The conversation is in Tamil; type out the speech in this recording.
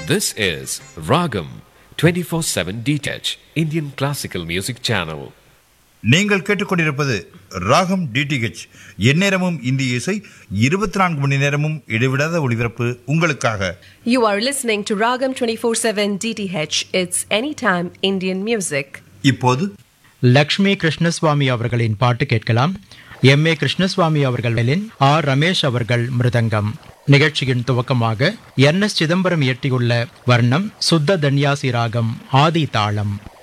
This is Ragam 24/7 DTH Indian Classical Music Channel. நீங்கள் கேட்டுக்கொண்டிருப்பது ராகம் டிடிஹெச் எந்நேரமும் இந்திய இசை இருபத்தி நான்கு மணி நேரமும் இடைவிடாத ஒளிபரப்பு உங்களுக்காக You are listening to Ragam 24/7 DTH. It's anytime Indian music. இப்போது லக்ஷ்மி கிருஷ்ணசுவாமி அவர்களின் பாட்டு கேட்கலாம் எம் ஏ கிருஷ்ணசுவாமி அவர்களின் ஆர் ரமேஷ் அவர்கள் மிருதங்கம் நிகழ்ச்சியின் துவக்கமாக என் எஸ் சிதம்பரம் இயற்றியுள்ள வர்ணம் சுத்த தன்யாசி ராகம் ஆதி தாளம்